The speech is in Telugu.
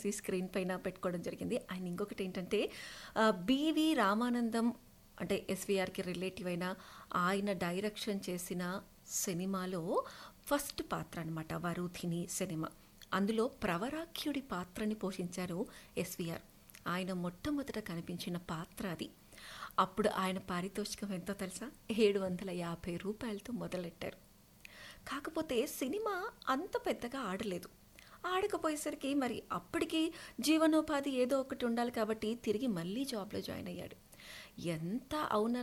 చేసి స్క్రీన్ పైన పెట్టుకోవడం జరిగింది అండ్ ఇంకొకటి ఏంటంటే ఆ, బివి రామానందం అంటే ఎస్విఆర్కి రిలేటివ్ అయిన ఆయన డైరెక్షన్ చేసిన సినిమాలో ఫస్ట్ పాత్ర అనమాట వరుధిని సినిమా అందులో ప్రవరాఖ్యుడి పాత్రని పోషించారు ఎస్విఆర్ ఆయన మొట్టమొదట కనిపించిన పాత్ర అది అప్పుడు ఆయన పారితోషికం ఎంతో తెలుసా ఏడు వందల యాభై రూపాయలతో మొదలెట్టారు కాకపోతే సినిమా అంత పెద్దగా ఆడలేదు ఆడకపోయేసరికి మరి అప్పటికి జీవనోపాధి ఏదో ఒకటి ఉండాలి కాబట్టి తిరిగి మళ్ళీ జాబ్లో జాయిన్ అయ్యాడు ఎంత అవున